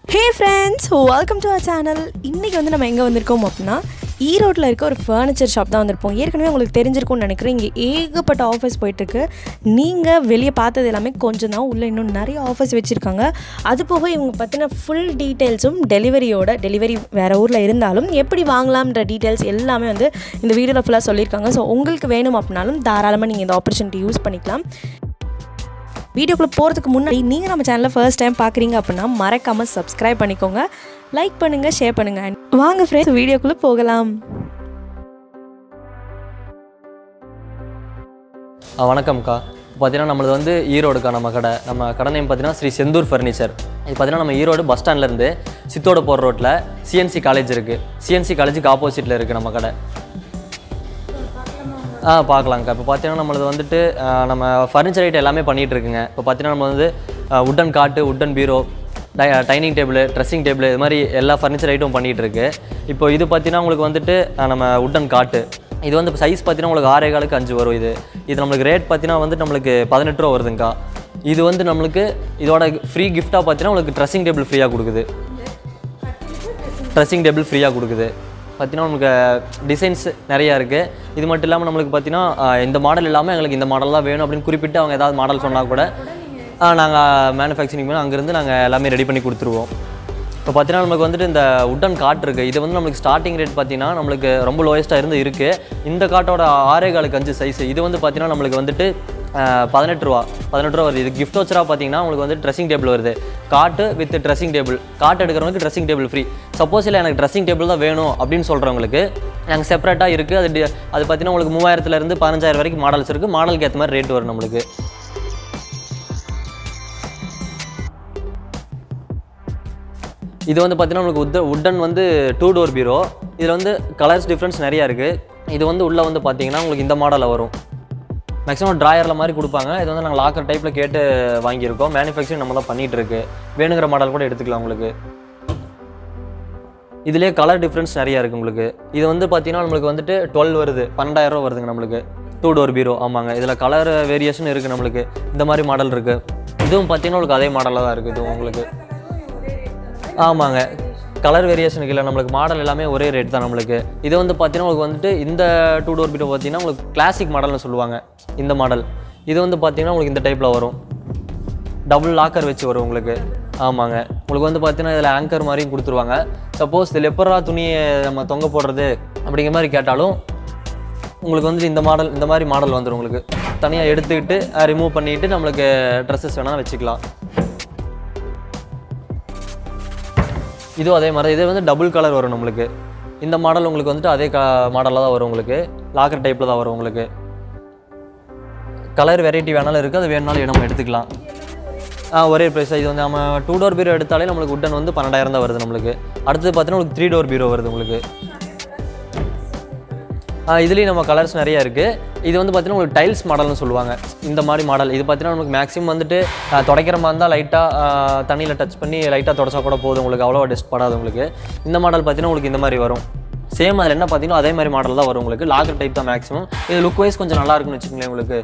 hey friends welcome to our channel இன்றைக்கி வந்து நம்ம எங்கே வந்திருக்கோம் அப்படின்னா ஈரோட்டில் இருக்க ஒரு ஃபர்னிச்சர் ஷாப் தான் வந்திருப்போம் ஏற்கனவே உங்களுக்கு தெரிஞ்சிருக்கும்னு நினைக்கிறேன் இங்கே ஏகப்பட்ட ஆஃபர்ஸ் போயிட்டுருக்கு நீங்கள் வெளியே பார்த்தது எல்லாமே கொஞ்சம் தான் உள்ளே இன்னும் நிறைய ஆஃபர்ஸ் வச்சுருக்காங்க அது போக இவங்க பற்றின ஃபுல் டீட்டெயில்ஸும் டெலிவரியோட டெலிவரி வேறு ஊரில் இருந்தாலும் எப்படி வாங்கலாம்ன்ற டீட்டெயில்ஸ் எல்லாமே வந்து இந்த வீடியோவில் ஃபுல்லாக சொல்லியிருக்காங்க ஸோ உங்களுக்கு வேணும் அப்படின்னாலும் தாராளமாக நீங்கள் இந்த ஆப்பர்ச்சுனிட்டி யூஸ் பண்ணிக்கலாம் வீடியோக்குள்ளே போகிறதுக்கு முன்னாடி நீங்கள் நம்ம சேனலை ஃபர்ஸ்ட் டைம் பார்க்குறீங்க அப்படின்னா மறக்காமல் சப்ஸ்கிரைப் பண்ணிக்கோங்க லைக் பண்ணுங்கள் ஷேர் பண்ணுங்கள் வாங்க ஃப்ரெண்ட்ஸ் வீடியோக்குள்ளே போகலாம் ஆ வணக்கம்க்கா பார்த்தீங்கன்னா நம்மளது வந்து ஈரோடுக்கா நம்ம கடை நம்ம கடை நேம் பார்த்தீங்கன்னா ஸ்ரீ செந்தூர் ஃபர்னிச்சர் இது பார்த்தீங்கன்னா நம்ம ஈரோடு பஸ் ஸ்டாண்ட்லேருந்து சித்தோட போகிற ரோட்டில் சிஎன்சி காலேஜ் இருக்குது சிஎன்சி காலேஜுக்கு ஆப்போசிட்டில் இருக்குது நம்ம கடை ஆ பார்க்கலாங்க்கா இப்போ பார்த்தீங்கன்னா நம்மளது வந்துட்டு ஆ, நம்ம ஃபர்னிச்சர் ஐட்டம் எல்லாமே பண்ணிகிட்டு இருக்குங்க இப்போ பார்த்தீங்கன்னா நம்ம வந்து wooden cot wooden bureau dining table dressing table இது மாதிரி எல்லா ஃபர்னிச்சர் ஐட்டம் பண்ணிகிட்டு இருக்கு இப்போ இது பார்த்தீங்கன்னா உங்களுக்கு வந்துட்டு ஆ, நம்ம உட்டன் காட்டு இது வந்து சைஸ் பார்த்தீங்கன்னா உங்களுக்கு ஆறே காலுக்கு அஞ்சு வரும் இது இது நம்மளுக்கு ரேட் பார்த்தீங்கன்னா வந்து நம்மளுக்கு பதினெட்டு ரூபா வருதுங்க்கா இது வந்து நம்மளுக்கு இதோட ஃப்ரீ கிஃப்ட்டாக பார்த்தீங்கன்னா உங்களுக்கு ட்ரெஸ்ஸிங் டேபிள் ஃப்ரீயாக கொடுக்குது ட்ரெஸ்ஸிங் டேபிள் ஃப்ரீயாக கொடுக்குது பார்த்தீங்கன்னா நமக்கு டிசைன்ஸ் நிறையா இருக்குது இது மட்டும் இல்லாமல் நம்மளுக்கு பார்த்தீங்கன்னா ஆஹ், இந்த மாடல் இல்லாமல் எங்களுக்கு இந்த மாடல் தான் வேணும் அப்படின்னு குறிப்பிட்டு அவங்க ஏதாவது மாடல் சொன்னால் கூட நாங்கள் மேனுஃபேக்சரிங் பண்ணி அங்கேருந்து நாங்கள் எல்லாமே ரெடி பண்ணி கொடுத்துருவோம் இப்போ பார்த்தீங்கன்னா நமக்கு வந்துட்டு இந்த உட்டன் காட் இருக்குது இது வந்து நம்மளுக்கு ஸ்டார்டிங் ரேட் பார்த்தீங்கன்னா நம்மளுக்கு ரொம்ப லோயஸ்ட்டாக இருந்து இருக்குது இந்த காட்டோட ஆறே காலுக்கு அஞ்சு சைஸ் இது வந்து பார்த்தீங்கன்னா நம்மளுக்கு வந்துட்டு ஆஹ், பதினெட்டு ரூபா பதினெட்டு ரூபா வருது இது கிஃப்ட் வச்சரா பார்த்தீங்கன்னா உங்களுக்கு வந்து ட்ரெஸ்ஸிங் டேபிள் வருது காட்டு வித் ட்ரெஸ்ஸிங் டேபிள் காட்டு எடுக்கிறவங்களுக்கு ட்ரெஸ்ஸிங் டேபிள் ஃப்ரீ சப்போஸ் இல்லை எனக்கு ட்ரெஸ்ஸிங் டேபிள் தான் வேணும் அப்படின்னு சொல்கிறவங்களுக்கு நாங்கள் செப்பரேட்டாக இருக்குது அது டி- அது பார்த்தீங்கன்னா உங்களுக்கு மூவாயிரத்துலேருந்து பதினஞ்சாயிரம் வரைக்கும் மாடல்ஸ் இருக்குது மாடலுக்கு ஏற்ற மாதிரி ரேட் வரும் நம்மளுக்கு இது வந்து பார்த்தீங்கன்னா உங்களுக்கு உத்த உட்டன் வந்து டூ டோர் பீரோ இதில் வந்து கலர்ஸ் டிஃப்ரென்ஸ் நிறையா இருக்குது இது வந்து உள்ளே வந்து பார்த்தீங்கன்னா உங்களுக்கு இந்த மாடலில் வரும் மேக்ஸிமம் ட்ராயரில் மாதிரி கொடுப்பாங்க இது வந்து நாங்கள் லாக்கர் டைப்பில் கேட்டு வாங்கியிருக்கோம் மேனுஃபேக்சரிங் நம்ம தான் பண்ணிகிட்டு இருக்கு வேணுங்கிற மாடல் கூட எடுத்துக்கலாம் உங்களுக்கு இதுலேயே கலர் டிஃப்ரென்ஸ் நிறையா இருக்குது உங்களுக்கு இது வந்து பார்த்தீங்கன்னா நம்மளுக்கு வந்துட்டு டுவெல் வருது பன்னெண்டாயிரம் ரூபா வருதுங்க நம்மளுக்கு டூ டோர் பீரோ ஆமாங்க இதில் கலர் வேரியேஷன் இருக்குது நம்மளுக்கு இந்த மாதிரி மாடல் இருக்குது இதுவும் பார்த்தீங்கன்னா உங்களுக்கு அதே மாடலில் தான் இருக்குது இதுவும் உங்களுக்கு ஆமாங்க கலர் வேரியேஷனுக்கு இல்லை நம்மளுக்கு மாடல் எல்லாமே ஒரே ரேட் தான் நம்மளுக்கு இது வந்து பார்த்தீங்கன்னா உங்களுக்கு வந்துட்டு இந்த டூ டோர் பீரோ பார்த்தீங்கன்னா உங்களுக்கு கிளாசிக் மாடல்னு சொல்லுவாங்க இந்த மாடல் இது வந்து பார்த்தீங்கன்னா உங்களுக்கு இந்த டைப்பில் வரும் டபுள் லாக்கர் வச்சு வரும் உங்களுக்கு ஆமாங்க உங்களுக்கு வந்து பார்த்தீங்கன்னா இதில் ஆங்கர் மாதிரியும் கொடுத்துருவாங்க சப்போஸ் இதில் எப்படா துணியை நம்ம தொங்க போடுறது அப்படிங்கிற மாதிரி கேட்டாலும் உங்களுக்கு வந்துட்டு இந்த மாடல் இந்த மாதிரி மாடல் வந்துடும் உங்களுக்கு தனியாக எடுத்துக்கிட்டு ரிமூவ் பண்ணிட்டு நம்மளுக்கு ட்ரெஸ்ஸஸ் வேணால் வச்சுக்கலாம் இதுவும் அதே மாதிரி இது வந்து டபுள் கலர் வரும் நம்மளுக்கு இந்த மாடல் உங்களுக்கு வந்துட்டு அதே க மாடலில் தான் வரும் உங்களுக்கு லாக்கர் டைப்பில் தான் வரும் உங்களுக்கு கலர் வெரைட்டி வேணாலும் இருக்குது அது வேணுனாலும் நம்ம எடுத்துக்கலாம் ஆ ஒரே ப்ரைஸ் இது வந்து நம்ம டூ டோர் பீரோ எடுத்தாலே நம்மளுக்கு உட்டன் வந்து பன்னெண்டாயிரம் தான் வருது நம்மளுக்கு அடுத்தது பார்த்தீங்கன்னா உங்களுக்கு த்ரீ டோர் பீரோ வருது உங்களுக்கு ஆ, இதுலேயும் நம்ம கலர்ஸ் நிறைய இருக்குது இது வந்து பார்த்தீங்கன்னா உங்களுக்கு டைல்ஸ் மாடல்னு சொல்லுவாங்க இந்த மாதிரி மாடல் இது பார்த்தீங்கன்னா நமக்கு மேக்ஸிமம் வந்துட்டு ஆ, துடைக்கிற மாதிரி இருந்தால் லைட்டாக தண்ணியில் டச் பண்ணி லைட்டாக தொடச்சா கூட போதும் உங்களுக்கு அவ்வளோ டெஸ்ட் படாது உங்களுக்கு இந்த மாடல் பார்த்தீங்கன்னா உங்களுக்கு இந்த மாதிரி வரும் சேம் அதில் என்ன பார்த்தீங்கன்னா அதே மாதிரி மாடல் தான் வரும் உங்களுக்கு லாக்கர் டைப் தான் மேக்ஸிமம் இது லுக் வைஸ் கொஞ்சம் நல்லா இருக்குன்னு வச்சுக்கோங்களேன் உங்களுக்கு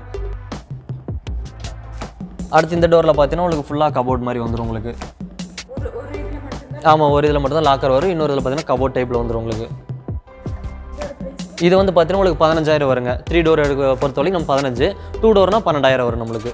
அடுத்து இந்த டோரில் பார்த்தீங்கன்னா உங்களுக்கு ஃபுல்லாக கபோர்ட் மாதிரி வந்துடும் உங்களுக்கு ஆமாம் ஒரு இதில் மட்டும் தான் லாக்கர் வரும் இன்னொரு இதில் பார்த்தீங்கன்னா கபோர்ட் டைப்பில் வந்துடும் உங்களுக்கு இது வந்து பார்த்தீங்கன்னா உங்களுக்கு பதினஞ்சாயிரம் வருங்க த்ரீ டோர் எடுக்க பொறுத்த வரைக்கும் நம்ம பதினஞ்சு டூ டோர்னா பன்னெண்டாயிரம் வரும் நம்மளுக்கு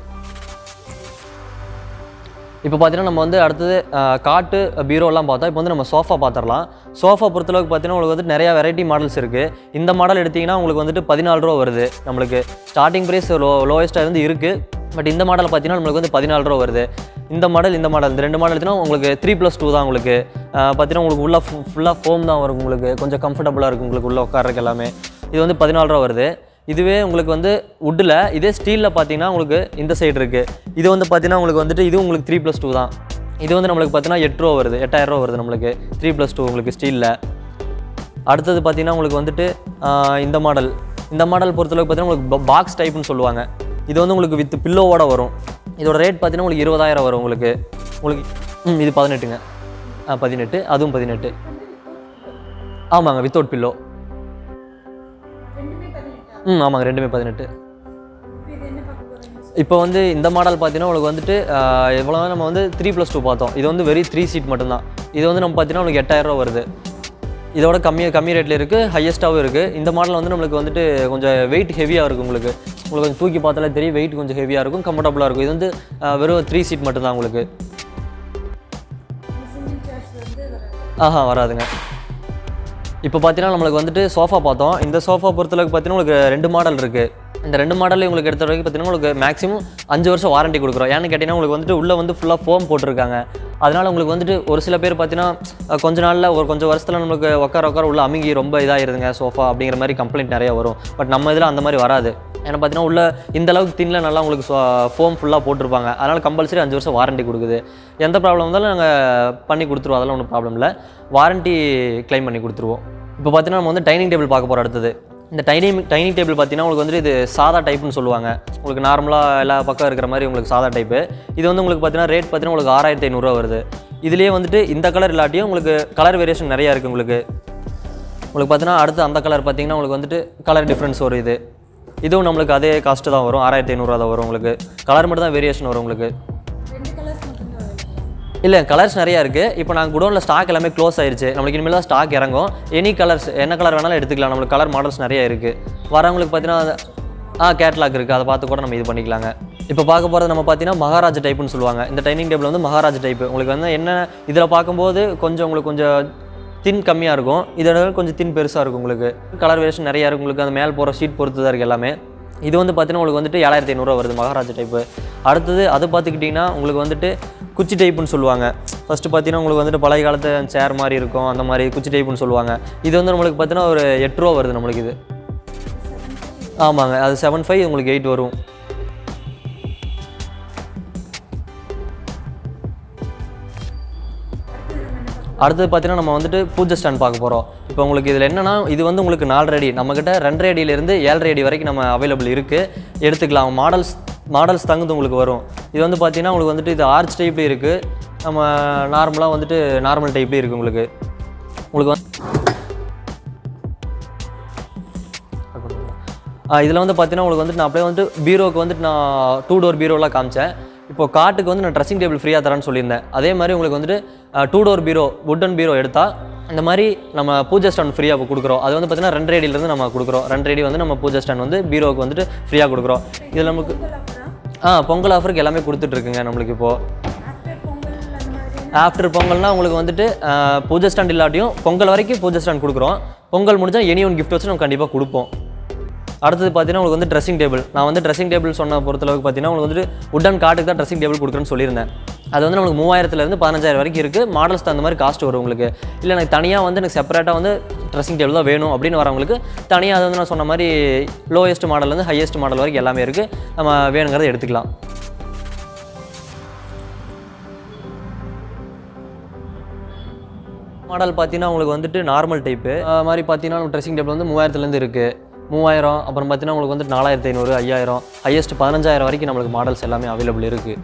இப்போ பார்த்தீங்கன்னா நம்ம வந்து அடுத்தது அஹ், காட்டு பீரோலாம் பார்த்தா இப்போ வந்து நம்ம சோஃபா பார்த்துடலாம் சோஃபா பொறுத்தளவுக்கு பார்த்தீங்கன்னா உங்களுக்கு வந்து நிறையா வெரைட்டி மாடல்ஸ் இருக்குது இந்த மாடல் எடுத்தீங்கன்னா உங்களுக்கு வந்துட்டு பதினாலு ரூபா வருது நம்மளுக்கு ஸ்டார்டிங் ப்ரைஸ் லோ லோயஸ்ட்டாக இருந்து இருக்குது பட் இந்த மாடல் பார்த்தீங்கன்னா நம்மளுக்கு வந்து பதினாலு ரூபா வருது இந்த மாடல் இந்த மாடல் இந்த ரெண்டு மாடல் எடுத்தீங்கன்னா உங்களுக்கு த்ரீ ப்ளஸ் டூ தான் உங்களுக்கு அஹ், பார்த்தீங்கன்னா உங்களுக்கு உள்ள ஃபுல்லாக ஃபோம் தான் வரும் உங்களுக்கு கொஞ்சம் கம்ஃபர்டபுளாக இருக்கும் உங்களுக்கு உள்ள உட்காரக்கு எல்லாமே இது வந்து பதினாலு ரூபா வருது இதுவே உங்களுக்கு வந்து வுட்டில் இதே ஸ்டீலில் பார்த்தீங்கன்னா உங்களுக்கு இந்த சைடு இருக்குது இது வந்து பார்த்தீங்கன்னா உங்களுக்கு வந்துட்டு இது உங்களுக்கு த்ரீ ப்ளஸ் டூ தான் இது வந்து நம்மளுக்கு பார்த்தீங்கன்னா எட்டு ரூபா வருது எட்டாயிரம் ரூபா வருது நம்மளுக்கு த்ரீ ப்ளஸ் டூ உங்களுக்கு ஸ்டீலில் அடுத்தது பார்த்தீங்கன்னா உங்களுக்கு வந்துட்டு ஆஹ், இந்த மாடல் இந்த மாடல் பொறுத்தளவுக்கு பார்த்தீங்கன்னா உங்களுக்கு பாக்ஸ் டைப்னு சொல்லுவாங்க இது வந்து உங்களுக்கு வித் பில்லோவோட வரும் இதோட ரேட் பார்த்தீங்கன்னா உங்களுக்கு இருபதாயிரம் வரும் உங்களுக்கு உங்களுக்கு ம் இது பதினெட்டுங்க ஆ பதினெட்டு அதுவும் பதினெட்டு ஆமாங்க வித்தவுட் பில்லோ ம் ஆமாங்க ரெண்டுமே பதினெட்டு இப்போ வந்து இந்த மாடல் பார்த்தீங்கன்னா உங்களுக்கு வந்துட்டு ஆஹ், எவ்வளோ நம்ம வந்து த்ரீ ப்ளஸ் டூ பார்த்தோம் இது வந்து வெறும் த்ரீ சீட் மட்டும்தான் இது வந்து நம்ம பார்த்தீங்கன்னா உங்களுக்கு எட்டாயிரம் ரூபா வருது இதோட கம்மி கம்மி ரேட்டில் இருக்குது ஹையஸ்ட்டாகவும் இருக்குது இந்த மாடல் வந்து நம்மளுக்கு வந்துட்டு கொஞ்சம் வெயிட் ஹெவியாக இருக்கும் உங்களுக்கு உங்களுக்கு கொஞ்சம் தூக்கி பார்த்தாலே தெரியும் வெயிட் கொஞ்சம் ஹெவியாக இருக்கும் கம்ஃபர்டபுளாக இருக்கும் இது வந்து ஆஹ், வெறும் த்ரீ சீட் மட்டும்தான் உங்களுக்கு ஆஹா வராதுங்க இப்போ பார்த்தீங்கன்னா நம்மளுக்கு வந்துட்டு சோஃபா பார்த்தோம் இந்த சோஃபா பொறுத்தளவுக்கு பார்த்தீங்கன்னா உங்களுக்கு ரெண்டு மாடல் இருக்குது இந்த ரெண்டு மாடலில் உங்களுக்கு எடுத்த வரைக்கும் பார்த்தீங்கன்னா உங்களுக்கு மேக்ஸிமம் அஞ்சு வருஷம் வாரண்டி கொடுக்குறோம் ஏன்னு கேட்டிங்கன்னா உங்களுக்கு வந்துட்டு உள்ளே வந்து ஃபுல்லாக ஃபோம் போட்டிருக்காங்க அதனால் உங்களுக்கு வந்துட்டு ஒரு சில பேர் பார்த்தீங்கன்னா அஹ், கொஞ்ச நாளில் ஒரு கொஞ்சம் வருஷத்தில் நம்மளுக்கு உட்கார உட்கார உள்ள அமுங்கி ரொம்ப இதாகிருதுங்க சோஃபா அப்படிங்கிற மாதிரி கம்ப்ளைண்ட் நிறைய வரும் பட் நம்ம இதில் அந்த மாதிரி வராது ஏன்னா பார்த்தீங்கன்னா உள்ள இந்த அளவுக்கு தின்ல நல்லா உங்களுக்கு ஃபோம் ஃபுல்லாக போட்டிருப்பாங்க அதனால் கம்பல்சரி அஞ்சு வருஷம் வாரண்டி கொடுக்குது எந்த ப்ராப்ளம் இருந்தாலும் நாங்கள் பண்ணி கொடுத்துருவோம் அதெல்லாம் ஒன்றும் ப்ராப்ளம் இல்லை வாரண்டி க்ளைம் பண்ணி கொடுத்துருவோம் இப்போ பார்த்தீங்கன்னா நம்ம வந்து டைனிங் டேபிள் பார்க்க போகிறோம் அடுத்தது இந்த டைனிங் டைனிங் டேபிள் பார்த்தீங்கன்னா உங்களுக்கு வந்து இது சாதா டைப்னு சொல்லுவாங்க உங்களுக்கு நார்மலாக எல்லா பக்கம் இருக்கிற மாதிரி உங்களுக்கு சாதா டைப்பு இது வந்து உங்களுக்கு பார்த்தீங்கன்னா ரேட் பார்த்தீங்கன்னா உங்களுக்கு ஆறாயிரத்தி ஐநூறுரூவா வருது இதுலேயே வந்துட்டு இந்த கலர் இல்லாட்டியும் உங்களுக்கு கலர் வேரியேஷன் நிறையா இருக்குது உங்களுக்கு உங்களுக்கு பார்த்தீங்கன்னா அடுத்து அந்த கலர் பார்த்தீங்கன்னா உங்களுக்கு வந்துட்டு கலர் டிஃப்ரென்ஸ் வரும் இது இதுவும் நம்மளுக்கு அதே காஸ்ட்டு தான் வரும் ஆறாயிரத்தி ஐநூறுரூவா தான் வரும் உங்களுக்கு கலர் மட்டும் தான் வேரியேஷன் வரும் உங்களுக்கு இல்லை கலர்ஸ் நிறையா இருக்குது இப்போ நாங்கள் குடோனில் ஸ்டாக் எல்லாமே க்ளோஸ் ஆயிருச்சு நம்மளுக்கு இனிமேல் தான் ஸ்டாக் இறங்கும் எனி கலர்ஸ் என்ன கலர் வேணாலும் எடுத்துக்கலாம் நம்மளுக்கு கலர் மாடல்ஸ் நிறைய இருக்குது வரவங்களுக்கு பார்த்தீங்கன்னா ஆ கேட்லாக் இருக்குது அதை பார்த்து கூட நம்ம இது பண்ணிக்கலாங்க இப்போ பார்க்க போகிறது நம்ம பார்த்தீங்கன்னா மகாராஜ் டைப்புன்னு சொல்லுவாங்க இந்த டைனிங் டேபிள் வந்து மகாராஜ் டைப்பு உங்களுக்கு வந்து என்ன இதில் பார்க்கும்போது கொஞ்சம் உங்களுக்கு கொஞ்சம் தின் கம்மியாக இருக்கும் இதோட கொஞ்சம் தின் பெருசாக இருக்கும் உங்களுக்கு கலர் வேரியேஷன் நிறையா இருக்கும் உங்களுக்கு அந்த மேல் போகிற ஷீட் பொறுத்து தான் இருக்குது எல்லாமே இது வந்து பார்த்தீங்கன்னா உங்களுக்கு வந்துட்டு ஏழாயிரத்தி ஐநூறுரூவா வருது மகாராஜா டைப்பு அடுத்தது அது பார்த்துக்கிட்டிங்கன்னா உங்களுக்கு வந்துட்டு குச்சி டைப்புன்னு சொல்லுவாங்க ஃபஸ்ட்டு பார்த்தீங்கன்னா உங்களுக்கு வந்துட்டு பழைய காலத்து சேர் மாதிரி இருக்கும் அந்த மாதிரி குச்சி டைப்புன்னு சொல்லுவாங்க இது வந்து நம்மளுக்கு பார்த்தீங்கன்னா ஒரு எட்டு ரூபா வருது நம்மளுக்கு இது ஆமாங்க அது செவன் ஃபைவ் உங்களுக்கு எயிட் வரும் அடுத்தது பார்த்தீங்கன்னா நம்ம வந்துட்டு பூஜை ஸ்டாண்ட் பார்க்க போகிறோம் இப்போ உங்களுக்கு இதில் என்னன்னா இது வந்து உங்களுக்கு நாலரை அடி நம்மக்கிட்ட ரெண்டரை அடியிலேருந்து ஏழரை அடி வரைக்கும் நம்ம அவைலபிள் இருக்குது எடுத்துக்கலாம் மாடல்ஸ் மாடல்ஸ் தங்குது உங்களுக்கு வரும் இது வந்து பார்த்தீங்கன்னா உங்களுக்கு வந்துட்டு இது ஆர்ச் டைப்லேயும் இருக்குது நம்ம நார்மலாக வந்துட்டு நார்மல் டைப்லேயும் இருக்குது உங்களுக்கு உங்களுக்கு வந்து இதில் வந்து பார்த்தீங்கன்னா உங்களுக்கு வந்துட்டு நான் அப்படியே வந்துட்டு பீரோக்கு வந்துட்டு நான் டூ டோர் பீரோலாம் காமிச்சேன் இப்போ காட்டுக்கு வந்து நான் ட்ரெஸ்ஸிங் டேபிள் ஃப்ரீயாக தரேன்னு சொல்லியிருந்தேன் அதே மாதிரி உங்களுக்கு வந்துட்டு two door bureau wooden bureau எடுத்தால் இந்த மாதிரி நம்ம பூஜை ஸ்டாண்ட் ஃப்ரீயாக கொடுக்குறோம் அது வந்து பார்த்தீங்கன்னா ரெண்டு ரேடியிலேருந்து நம்ம கொடுக்குறோம் ரெண்டு ரேடி வந்து நம்ம பூஜை ஸ்டாண்ட் வந்து பீரோவுக்கு வந்துட்டு ஃப்ரீயாக கொடுக்குறோம் இதில் நமக்கு ஆ பொங்கல் ஆஃபருக்கு எல்லாமே கொடுத்துட்ருக்குங்க நம்மளுக்கு இப்போது ஆஃப்டர் பொங்கல்னா உங்களுக்கு வந்துட்டு ஆஹ், பூஜை ஸ்டாண்ட் இல்லாட்டியும் பொங்கல் வரைக்கும் பூஜை ஸ்டாண்ட் கொடுக்குறோம் பொங்கல் முடிஞ்சால் எனி ஒன் கிஃப்ட் வச்சு நம்ம கண்டிப்பாக கொடுப்போம் அடுத்தது பார்த்தீங்கன்னா உங்களுக்கு வந்து ட்ரெஸ்ஸிங் டேபிள் நான் வந்து ட்ரெஸ்ஸிங் டேபிள் சொன்ன பொறுத்தளவுக்கு பார்த்தீங்கன்னா உங்களுக்கு வந்துட்டு உட்டன் காட்டுக்கு தான் ட்ரெஸ்ஸிங் டேபிள் கொடுக்குறேன்னு சொல்லியிருந்தேன் அது வந்து நம்மளுக்கு மூவாயிரத்துலேருந்து பதினஞ்சாயிரம் வரைக்கும் இருக்குது மாடல்ஸ் தகுந்த மாதிரி காஸ்ட் வரும் உங்களுக்கு இல்லை எனக்கு தனியாக வந்து எனக்கு செப்பரேட்டாக வந்து ட்ரெஸ்ஸிங் டேபிள் தான் வேணும் அப்படின்னு வரவங்களுக்கு தனியாக அது வந்து நான் சொன்ன மாதிரி லோயஸ்ட் மாடல்லேருந்து ஹையஸ்ட் மாடல் வரைக்கும் எல்லாமே இருக்குது நம்ம வேணுங்கிறத எடுத்துக்கலாம் மாடல் பார்த்தீங்கன்னா உங்களுக்கு வந்துட்டு நார்மல் டைப்பு மாதிரி பார்த்தீங்கன்னா ட்ரெஸ்ஸிங் டேபிள் வந்து மூவாயிரத்துலேருந்து இருக்குது மூவாயிரம் அப்புறம் பார்த்தீங்கன்னா உங்களுக்கு வந்துட்டு நாலாயிரத்தி ஐநூறு ஐயாயிரம் ஹையஸ்ட் பதினஞ்சாயிரம் வரைக்கும் நம்மளுக்கு மாடல்ஸ் எல்லாமே அவைலபிள் இருக்குது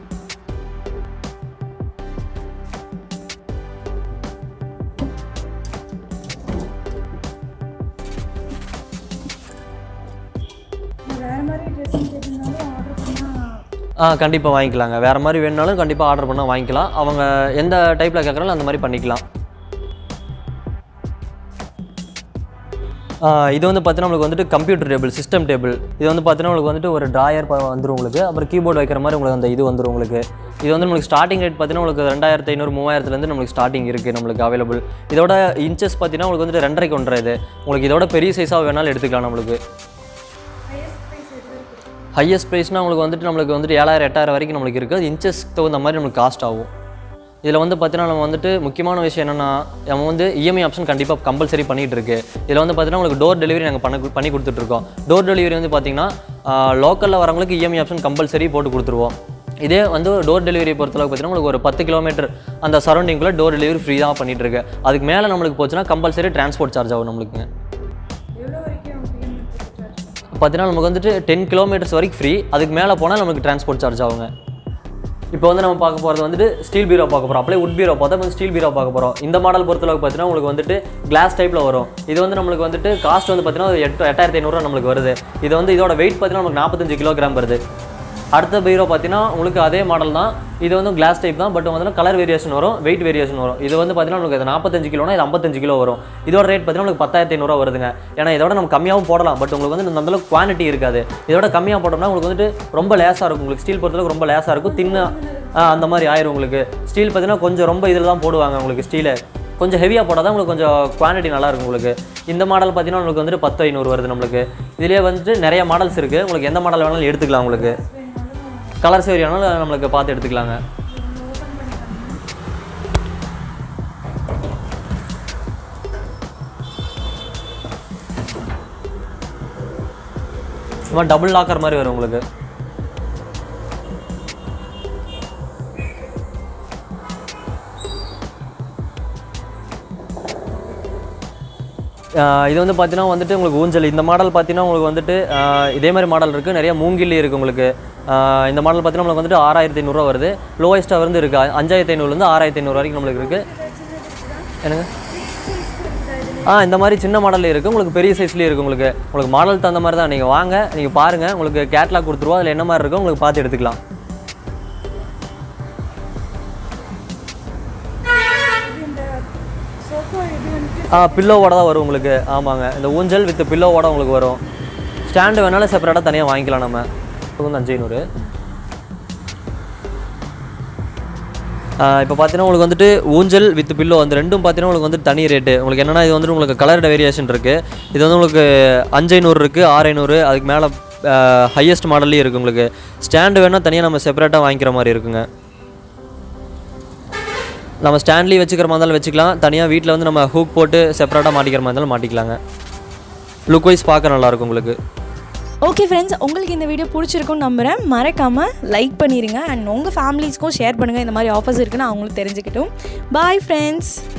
வேறு மாதிரி ட்ரெஸ்ஸிங் டேபிள்னாலும் ஆர்டர் பண்ணால் ஆ கண்டிப்பாக வாங்கிக்கலாங்க வேறு மாதிரி வேணுனாலும் கண்டிப்பாக ஆர்டர் பண்ணால் வாங்கிக்கலாம் அவங்க எந்த டைப்பில் கேட்குறாலும் அந்த மாதிரி பண்ணிக்கலாம் ஆ, இது வந்து பார்த்தீங்கன்னா நம்மளுக்கு வந்துட்டு கம்ப்யூட்டர் டேபிள் சிஸ்டம் டேபிள் இது வந்து பார்த்தீங்கன்னா உங்களுக்கு வந்துட்டு ஒரு ட்ராயர் வந்துடும் உங்களுக்கு அப்புறம் கீபோர்டு வைக்கிற மாதிரி உங்களுக்கு அந்த இது வந்துடும் உங்களுக்கு இது வந்து நம்மளுக்கு ஸ்டார்டிங் ரேட் பார்த்தீங்கன்னா உங்களுக்கு ரெண்டாயிரத்தி ஐநூறு மூவாயிரத்துலேருந்து நம்மளுக்கு ஸ்டார்டிங் இருக்குது நம்மளுக்கு அவைலபிள் இதோட இன்ச்சஸ் பார்த்தீங்கன்னா உங்களுக்கு வந்துட்டு ரெண்டரைக்கு ஒன்றரை இது உங்களுக்கு இதோட பெரிய சைஸாக வேணாலும் எடுத்துக்கலாம் நம்மளுக்கு ஹையஸ்ட் ப்ரைஸ் எது இருக்குது ஹையஸ்ட் ப்ரைஸ்னால் உங்களுக்கு வந்துட்டு நம்மளுக்கு வந்துட்டு ஏழாயிரம் எட்டாயிரம் வரைக்கும் நம்மளுக்கு இருக்குது அது இன்ச்சஸ் தகுந்த மாதிரி நம்மளுக்கு காஸ்ட் ஆகும் இதில் வந்து பார்த்தீங்கன்னா நம்ம வந்துட்டு முக்கியமான விஷயம் என்னென்னா நம்ம வந்து இஎம்ஐ ஆப்ஷன் கண்டிப்பாக கம்பல்சரி பண்ணிகிட்டு இருக்கு இதில் வந்து பார்த்தீங்கன்னா உங்களுக்கு டோர் டெலிவரி நாங்கள் பண்ண பண்ணி கொடுத்துட்ருக்கோம் டோர் டெலிவரி வந்து பார்த்தீங்கன்னா லோக்கலில் வரவங்களுக்கு இஎம்ஐ ஆப்ஷன் கம்பல்சரி போட்டு கொடுத்துருவோம் இதே வந்து டோர் டெலிவரி பொறுத்தளவுக்கு பார்த்தீங்கன்னா உங்களுக்கு ஒரு பத்து கிலோமீட்டர் அந்த சரௌண்டிங்குள்ளே டோர் டெலிவரி ஃப்ரீ தான் பண்ணிட்டு இருக்கு அதுக்கு மேலே நம்மளுக்கு போச்சுன்னா கம்பல்சரி டிரான்ஸ்போர்ட் சார்ஜ் ஆகும் நம்மளுக்குங்க எவ்வளோ வரைக்கும் கிலோமீட்டர் சார்ஜ் பார்த்தீங்கன்னா நமக்கு வந்துட்டு டென் கிலோமீட்டர்ஸ் வரைக்கும் ஃப்ரீ அதுக்கு மேலே போனால் நமக்கு டிரான்ஸ்போர்ட் சார்ஜ் ஆகுங்க இப்போ வந்து நம்ம பார்க்க போகிறது வந்துட்டு ஸ்டீல் பீரோ பார்க்க போகிறோம் அப்படியே உட் பீரோ பார்த்தா இப்போ ஸ்டீல் பீரோ பார்க்க போகிறோம் இந்த மாடல் பொறுத்தளவுக்கு பார்த்தீங்கன்னா உங்களுக்கு வந்துட்டு கிளாஸ் டைப்பில் வரும் இது வந்து நம்மளுக்கு வந்துட்டு காஸ்ட் வந்து பார்த்தீங்கன்னா ஒரு எட்டு எட்டாயிரத்தி ஐநூறுரூவா நம்மளுக்கு வருது இது வந்து இதோட வெயிட் பார்த்தீங்கன்னா நமக்கு நாற்பத்தஞ்சு கிலோகிராம் வருது அடுத்த பீரோ பார்த்தீங்கன்னா உங்களுக்கு அதே மாடல் தான் இது வந்து கிளாஸ் டைப் தான் பட் வந்து கலர் வேரியேஷன் வரும் வெயிட் வேரியேஷன் வரும் இது வந்து பார்த்தீங்கன்னா உங்களுக்கு இது நாற்பத்தஞ்சு கிலோனா இது ஐம்பத்தஞ்சு கிலோ வரும் இதோட ரேட் பார்த்தீங்கன்னா உங்களுக்கு பத்தாயிரத்தி ஐநூறுரூவா வருதுங்க ஏன்னா இதோட நம்ம கம்மியாகவும் போடலாம் பட் உங்களுக்கு வந்து அந்த அளவுக்கு குவான்டிட்டி இருக்காது இதோட கம்மியாக போட்டோம்னா உங்களுக்கு வந்துட்டு ரொம்ப லேஸாக இருக்கும் உங்களுக்கு ஸ்டீல் பொறுத்தளவுக்கு ரொம்ப லேஸாக இருக்கும் தின்னு அந்த மாதிரி ஆயிரும் உங்களுக்கு ஸ்டீல் பார்த்தீங்கன்னா கொஞ்சம் ரொம்ப இதில் தான் போடுவாங்க உங்களுக்கு ஸ்டீலை கொஞ்சம் ஹெவியாக போட்டால் தான் உங்களுக்கு கொஞ்சம் குவான்டிட்டி நல்லா இருக்கும் உங்களுக்கு இந்த மாடல் பார்த்தீங்கன்னா உங்களுக்கு வந்துட்டு பத்து ஐநூறு வருது நம்மளுக்கு இதுலேயே வந்துட்டு நிறைய மாடல்ஸ் இருக்குது உங்களுக்கு எந்த மாடல் வேணாலும் எடுத்துக்கலாம் உங்களுக்கு கலர்ஸ் வேணாலும் நம்மளுக்கு பார்த்து எடுத்துக்கலாங்க சும்மா டபுள் லாக்கர் மாதிரி வரும் உங்களுக்கு ஆஹ் இது வந்து பார்த்தீங்கன்னா வந்துட்டு உங்களுக்கு ஊஞ்சல் இந்த மாடல் பார்த்தீங்கன்னா உங்களுக்கு வந்துட்டு ஆஹ் இதே மாதிரி மாடல் இருக்குது நிறைய மூங்கில்லி இருக்குது உங்களுக்கு ஆஹ் இந்த மாடல் பார்த்தீங்கன்னா உங்களுக்கு வந்துட்டு ஆறாயிரத்தி ஐநூறுரூவா வருது லோவஸ்ட்டாக வந்து இருக்குது அஞ்சாயிரத்தி ஐநூறுலேருந்து ஆறாயிரத்தி ஐநூறு வரைக்கும் நம்மளுக்கு இருக்குது என்னங்க ஆ இந்த மாதிரி சின்ன மாடல் இருக்குது உங்களுக்கு பெரிய சைஸ்லேயும் இருக்குது உங்களுக்கு உங்களுக்கு மாடல் தகுந்த மாதிரி தான் நீங்கள் வாங்க நீங்கள் பாருங்கள் உங்களுக்கு கேட்லாக் கொடுத்துருவோம் அதில் என்ன மாதிரி இருக்கோ உங்களுக்கு பார்த்து எடுத்துக்கலாம் இது இந்த சோஃபா இது வந்துட்டு ஆ பில்லோவோட தான் வரும் உங்களுக்கு ஆமாங்க இந்த ஊஞ்சல் வித் பில்லோவோட உங்களுக்கு வரும் ஸ்டாண்டு வேணாலும் செப்பரேட்டாக தனியாக வாங்கிக்கலாம் நம்ம இது வந்து அஞ்சு ஐநூறு இப்போ பார்த்தீங்கன்னா உங்களுக்கு வந்துட்டு ஊஞ்சல் வித் பில்லோ அந்த ரெண்டும் பார்த்தீங்கன்னா உங்களுக்கு வந்து தனி ரேட்டு உங்களுக்கு என்னன்னா இது வந்துட்டு உங்களுக்கு கலர் வேரியேஷன் இருக்குது இது வந்து உங்களுக்கு அஞ்சு ஐநூறு இருக்குது ஆறு ஐநூறு அதுக்கு மேலே ஹையஸ்ட் மாடல்லையும் இருக்குது உங்களுக்கு ஸ்டாண்டு வேணால் தனியாக நம்ம செப்பரேட்டாக வாங்கிக்கிற மாதிரி இருக்குங்க நம்ம ஸ்டாண்ட்லேயும் வச்சுக்கிற மாதிரி இருந்தாலும் வச்சுக்கலாம் தனியாக வீட்டில் வந்து நம்ம ஹூக் போட்டு செப்பரேட்டாக மாட்டிக்கிற மாதிரி இருந்தாலும் மாட்டிக்கலாங்க லுக் வைஸ் பார்க்க நல்லாயிருக்கும் உங்களுக்கு ஓகே ஃப்ரெண்ட்ஸ் உங்களுக்கு இந்த வீடியோ பிடிச்சிருக்கும்னு நம்புகிறேன் மறக்காமல் லைக் பண்ணிடுங்க அண்ட் உங்கள் ஃபேமிலிஸ்க்கும் ஷேர் பண்ணுங்கள் இந்த மாதிரி ஆஃபர்ஸ் இருக்குன்னு அவங்களுக்கு தெரிஞ்சுக்கிட்டும் பாய் ஃப்ரெண்ட்ஸ்